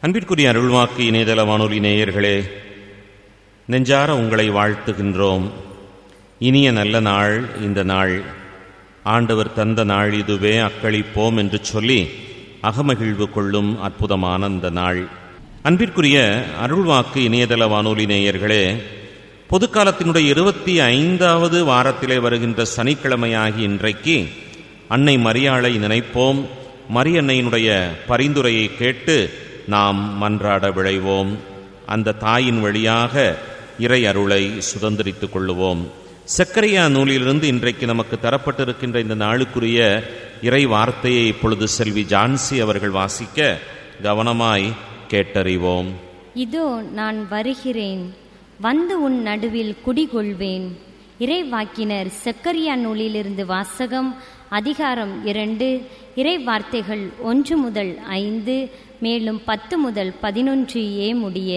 அன்பிற்குரிய அருள்வாக்கு இணையதள வானொலி நேயர்களே நெஞ்சார உங்களை வாழ்த்துகின்றோம் இனிய நல்ல நாள் இந்த நாள் ஆண்டவர் தந்த நாள் இதுவே அக்களிப்போம் என்று சொல்லி அகமகிழ்வு கொள்ளும் அற்புதமான இந்த நாள் அன்பிற்குரிய அருள்வாக்கு இணையதள வானொலி நேயர்களே பொதுக்காலத்தினுடைய இருபத்தி ஐந்தாவது வாரத்திலே வருகின்ற சனிக்கிழமையாகி இன்றைக்கு அன்னை மரியாளை நினைப்போம் மரியன்னையினுடைய பரிந்துரையை கேட்டு நாம் மன்றாட விளைவோம் அந்த தாயின் வழியாக இறை அருளை சுதந்திரித்துக் கொள்ளுவோம் சக்கரையா நூலிலிருந்து இன்றைக்கு நமக்கு தரப்பட்டிருக்கின்ற இந்த நாளுக்குரிய இறை வார்த்தையை இப்பொழுது செல்வி ஜான்சி அவர்கள் வாசிக்க கவனமாய் கேட்டறிவோம் இதோ நான் வருகிறேன் வந்து உன் நடுவில் குடிகொள்வேன் இறைவாக்கினர் செக்கரியா நூலிலிருந்து வாசகம் அதிகாரம் இரண்டு இறை வார்த்தைகள் ஒன்று முதல் ஐந்து மேலும் பத்து முதல் பதினொன்று ஏ முடிய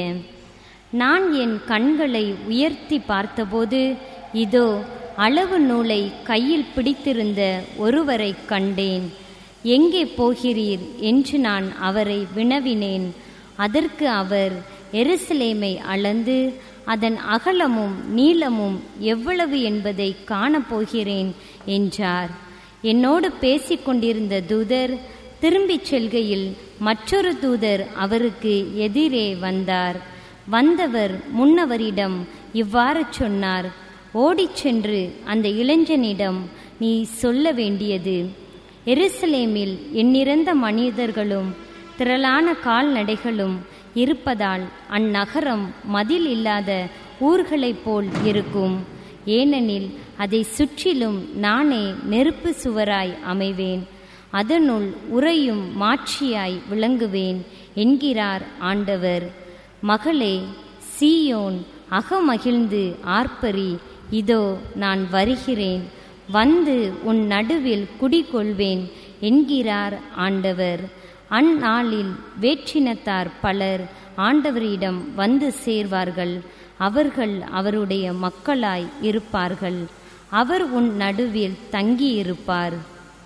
நான் என் கண்களை உயர்த்தி பார்த்தபோது இதோ அளவு நூலை கையில் பிடித்திருந்த ஒருவரை கண்டேன் எங்கே போகிறீர் என்று நான் அவரை வினவினேன் அதற்கு அவர் எருசலேமை அளந்து அதன் அகலமும் நீளமும் எவ்வளவு என்பதை காணப்போகிறேன் என்றார் என்னோடு பேசிக்கொண்டிருந்த தூதர் திரும்பிச் செல்கையில் மற்றொரு தூதர் அவருக்கு எதிரே வந்தார் வந்தவர் முன்னவரிடம் இவ்வாறு சொன்னார் ஓடிச் சென்று அந்த இளைஞனிடம் நீ சொல்ல வேண்டியது எருசலேமில் எண்ணிறந்த மனிதர்களும் திரளான கால்நடைகளும் இருப்பதால் அந்நகரம் மதில் இல்லாத ஊர்களைப் போல் இருக்கும் ஏனெனில் அதை சுற்றிலும் நானே நெருப்பு சுவராய் அமைவேன் அதனுள் உறையும் மாட்சியாய் விளங்குவேன் என்கிறார் ஆண்டவர் மகளே சீயோன் அகமகிழ்ந்து ஆர்ப்பரி இதோ நான் வருகிறேன் வந்து உன் நடுவில் குடிகொள்வேன் என்கிறார் ஆண்டவர் அந்நாளில் வேற்றினத்தார் பலர் ஆண்டவரிடம் வந்து சேர்வார்கள் அவர்கள் அவருடைய மக்களாய் இருப்பார்கள் அவர் உன் நடுவில் தங்கியிருப்பார்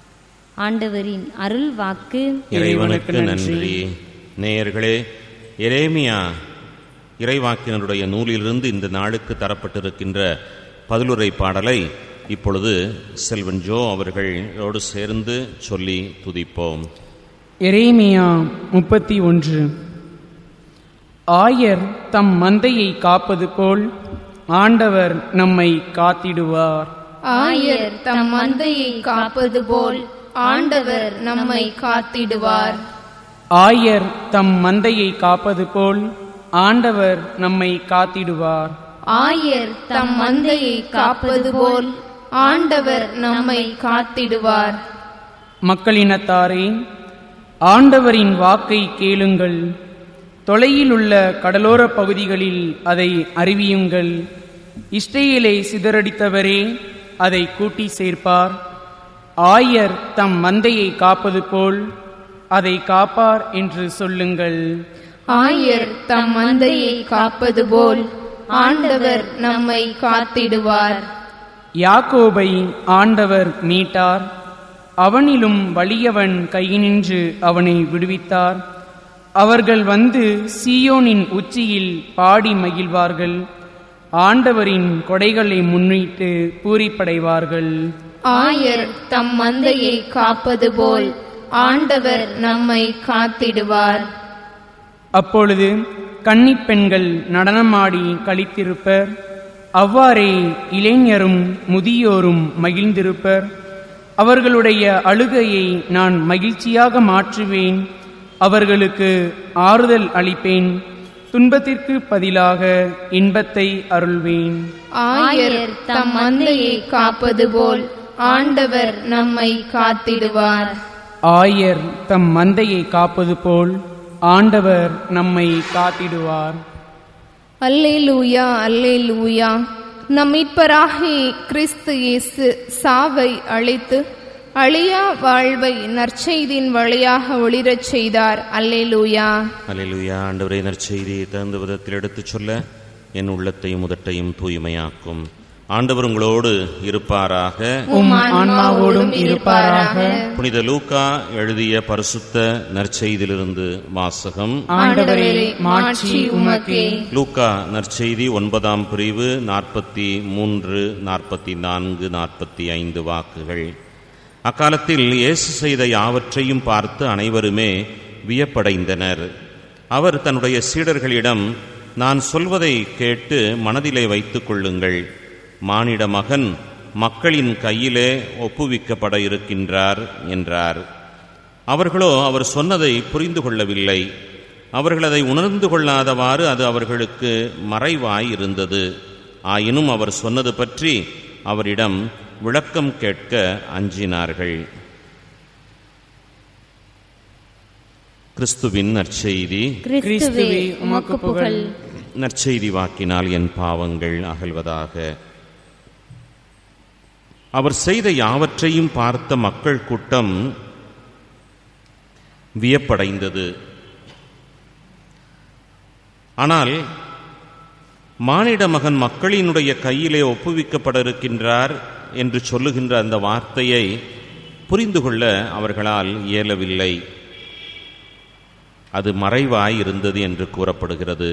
ஆண்டவரின் அருள் வாக்கு இறைவனுக்கு நன்றி நேயர்களே எரேமியா இறைவாக்கினருடைய நூலிலிருந்து இந்த நாளுக்கு தரப்பட்டிருக்கின்ற பதிலுரை பாடலை இப்பொழுது செல்வன் ஜோ அவர்களோடு சேர்ந்து சொல்லி துதிப்போம் எரேமியா முப்பத்தி ஒன்று ஆயர் தம் மந்தையை காப்பது போல் ஆண்டவர் நம்மை காத்திடுவார் ஆயர் தம் மந்தையை காப்பது போல் ஆண்டவர் நம்மை காத்திடுவார் ஆயர் தம் மந்தையை காப்பது போல் ஆண்டவர் நம்மை காத்திடுவார் ஆயர் தம் மந்தையை காப்பது போல் ஆண்டவர் நம்மை காத்திடுவார் மக்களினத்தாரே ஆண்டவரின் வாக்கை கேளுங்கள் தொலையில் உள்ள கடலோர பகுதிகளில் அதை அறிவியுங்கள் இஸ்ரேலை சிதறடித்தவரே அதை கூட்டி சேர்ப்பார் ஆயர் தம் மந்தையை காப்பது போல் அதை காப்பார் என்று சொல்லுங்கள் ஆயர் தம் மந்தையை காப்பது போல் ஆண்டவர் நம்மை காத்திடுவார் யாக்கோபை ஆண்டவர் மீட்டார் அவனிலும் வலியவன் கையினின்று அவனை விடுவித்தார் அவர்கள் வந்து சீயோனின் உச்சியில் பாடி மகிழ்வார்கள் ஆண்டவரின் கொடைகளை முன்னிட்டு பூரிப்படைவார்கள் ஆயர் தம் மந்தையை காப்பது போல் ஆண்டவர் நம்மை காத்திடுவார் அப்பொழுது கன்னிப் பெண்கள் நடனமாடி களித்திருப்பர் அவ்வாறே இளைஞரும் முதியோரும் மகிழ்ந்திருப்பர் அவர்களுடைய அழுகையை நான் மகிழ்ச்சியாக மாற்றுவேன் அவர்களுக்கு ஆறுதல் அளிப்பேன் துன்பத்திற்கு பதிலாக இன்பத்தை அருள்வேன் ஆயர் தம் மந்தையை காப்பது போல் ஆண்டவர் நம்மை காத்திடுவார் ஆயர் தம் மந்தையை காப்பது போல் ஆண்டவர் நம்மை காத்திடுவார் அல்லேலூயா அல்லேலூயா நம் மீட்பராகிய கிறிஸ்து இயேசு சாவை அழித்து அழியா வாழ்வை நற்செய்தியின் வழியாக ஒளிரச் செய்தார் அல்லேலூயா அல்லேலூயா ஆண்டவரை நற்செய்தியை தகுந்த விதத்தில் எடுத்துச் சொல்ல என் உள்ளத்தையும் உதட்டையும் தூய்மையாக்கும் ஆண்டவர் உங்களோடு இருப்பாராக உம் ஆன்மாவோடும் இருப்பாராக புனித லூக்கா எழுதிய பரிசுத்த நற்செய்தியிலிருந்து வாசகம் ஆண்டவரே மாட்சி உமக்கே லூக்கா நற்செய்தி ஒன்பதாம் பிரிவு நாற்பத்தி மூன்று நாற்பத்தி நான்கு நாற்பத்தி ஐந்து வாக்குகள் அக்காலத்தில் இயேசு செய்த யாவற்றையும் பார்த்து அனைவருமே வியப்படைந்தனர் அவர் தன்னுடைய சீடர்களிடம் நான் சொல்வதை கேட்டு மனதிலே வைத்துக் கொள்ளுங்கள் மானிட மகன் மக்களின் கையிலே ஒப்புவிக்கப்பட இருக்கின்றார் என்றார் அவர்களோ அவர் சொன்னதை புரிந்து கொள்ளவில்லை அவர்கள் அதை உணர்ந்து கொள்ளாதவாறு அது அவர்களுக்கு மறைவாய் இருந்தது ஆயினும் அவர் சொன்னது பற்றி அவரிடம் விளக்கம் கேட்க அஞ்சினார்கள் கிறிஸ்துவின் நற்செய்தி கிறிஸ்துவே உமக்கு புகழ் நற்செய்தி வாக்கினால் என் பாவங்கள் அகல்வதாக அவர் செய்த யாவற்றையும் பார்த்த மக்கள் கூட்டம் வியப்படைந்தது ஆனால் மானிட மகன் மக்களினுடைய கையிலே ஒப்புவிக்கப்பட இருக்கின்றார் என்று சொல்லுகின்ற அந்த வார்த்தையை புரிந்து கொள்ள அவர்களால் இயலவில்லை அது மறைவாய் இருந்தது என்று கூறப்படுகிறது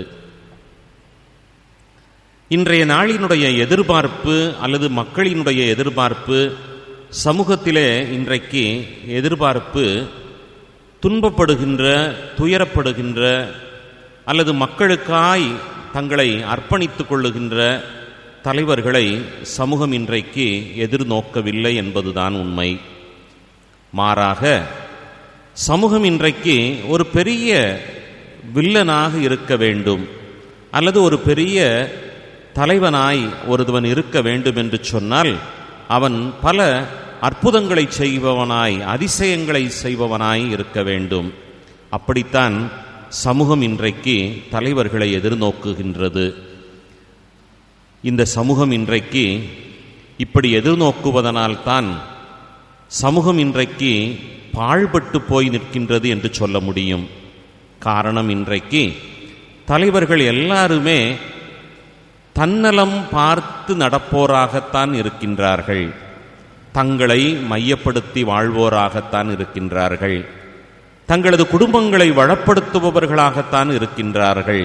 இன்றைய நாளினுடைய எதிர்பார்ப்பு அல்லது மக்களினுடைய எதிர்பார்ப்பு சமூகத்திலே இன்றைக்கு எதிர்பார்ப்பு துன்பப்படுகின்ற துயரப்படுகின்ற அல்லது மக்களுக்காய் தங்களை அர்ப்பணித்துக் கொள்ளுகின்ற தலைவர்களை சமூகம் இன்றைக்கு எதிர்நோக்கவில்லை என்பதுதான் உண்மை மாறாக சமூகம் இன்றைக்கு ஒரு பெரிய வில்லனாக இருக்க வேண்டும் அல்லது ஒரு பெரிய தலைவனாய் ஒருவன் இருக்க வேண்டும் என்று சொன்னால் அவன் பல அற்புதங்களை செய்பவனாய் அதிசயங்களை செய்பவனாய் இருக்க வேண்டும் அப்படித்தான் சமூகம் இன்றைக்கு தலைவர்களை எதிர்நோக்குகின்றது இந்த சமூகம் இன்றைக்கு இப்படி எதிர்நோக்குவதனால்தான் சமூகம் இன்றைக்கு பாழ்பட்டு போய் நிற்கின்றது என்று சொல்ல முடியும் காரணம் இன்றைக்கு தலைவர்கள் எல்லாருமே தன்னலம் பார்த்து நடப்போராகத்தான் இருக்கின்றார்கள் தங்களை மையப்படுத்தி வாழ்வோராகத்தான் இருக்கின்றார்கள் தங்களது குடும்பங்களை வளப்படுத்துபவர்களாகத்தான் இருக்கின்றார்கள்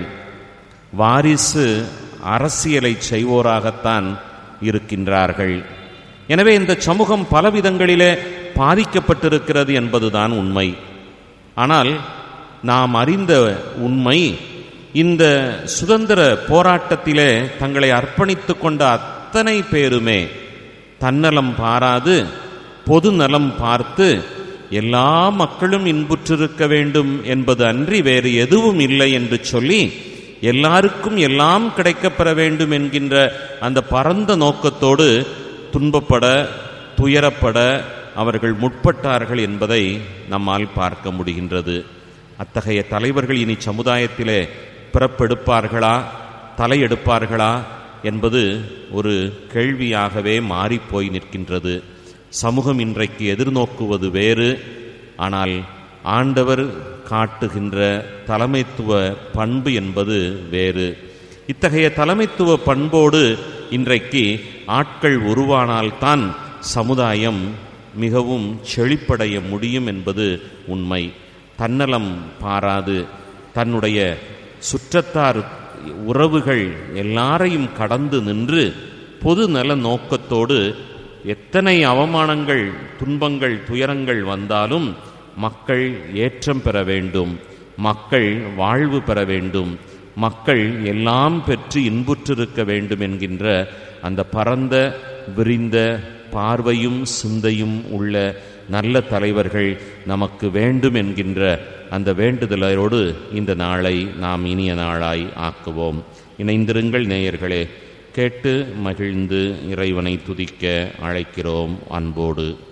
வாரிசு அரசியலை செய்வோராகத்தான் இருக்கின்றார்கள் எனவே இந்த சமூகம் பலவிதங்களிலே பாதிக்கப்பட்டிருக்கிறது என்பதுதான் உண்மை ஆனால் நாம் அறிந்த உண்மை இந்த சுதந்திர போராட்டத்திலே தங்களை அர்ப்பணித்துக் கொண்ட அத்தனை பேருமே தன்னலம் பாராது பொது நலம் பார்த்து எல்லா மக்களும் இன்புற்றிருக்க வேண்டும் என்பது அன்றி வேறு எதுவும் இல்லை என்று சொல்லி எல்லாருக்கும் எல்லாம் கிடைக்கப்பெற வேண்டும் என்கின்ற அந்த பரந்த நோக்கத்தோடு துன்பப்பட துயரப்பட அவர்கள் முற்பட்டார்கள் என்பதை நம்மால் பார்க்க முடிகின்றது அத்தகைய தலைவர்கள் இனி சமுதாயத்திலே பிறப்பெடுப்பார்களா தலையெடுப்பார்களா என்பது ஒரு கேள்வியாகவே மாறிப்போய் நிற்கின்றது சமூகம் இன்றைக்கு எதிர்நோக்குவது வேறு ஆனால் ஆண்டவர் காட்டுகின்ற தலைமைத்துவ பண்பு என்பது வேறு இத்தகைய தலைமைத்துவ பண்போடு இன்றைக்கு ஆட்கள் உருவானால்தான் சமுதாயம் மிகவும் செழிப்படைய முடியும் என்பது உண்மை தன்னலம் பாராது தன்னுடைய சுற்றத்தார் உறவுகள் எல்லாரையும் கடந்து நின்று பொது நல நோக்கத்தோடு எத்தனை அவமானங்கள் துன்பங்கள் துயரங்கள் வந்தாலும் மக்கள் ஏற்றம் பெற வேண்டும் மக்கள் வாழ்வு பெற வேண்டும் மக்கள் எல்லாம் பெற்று இன்புற்றிருக்க வேண்டும் என்கின்ற அந்த பரந்த விரிந்த பார்வையும் சிந்தையும் உள்ள நல்ல தலைவர்கள் நமக்கு வேண்டும் என்கின்ற அந்த வேண்டுதலோடு இந்த நாளை நாம் இனிய நாளாய் ஆக்குவோம் இணைந்திருங்கள் நேயர்களே கேட்டு மகிழ்ந்து இறைவனை துதிக்க அழைக்கிறோம் அன்போடு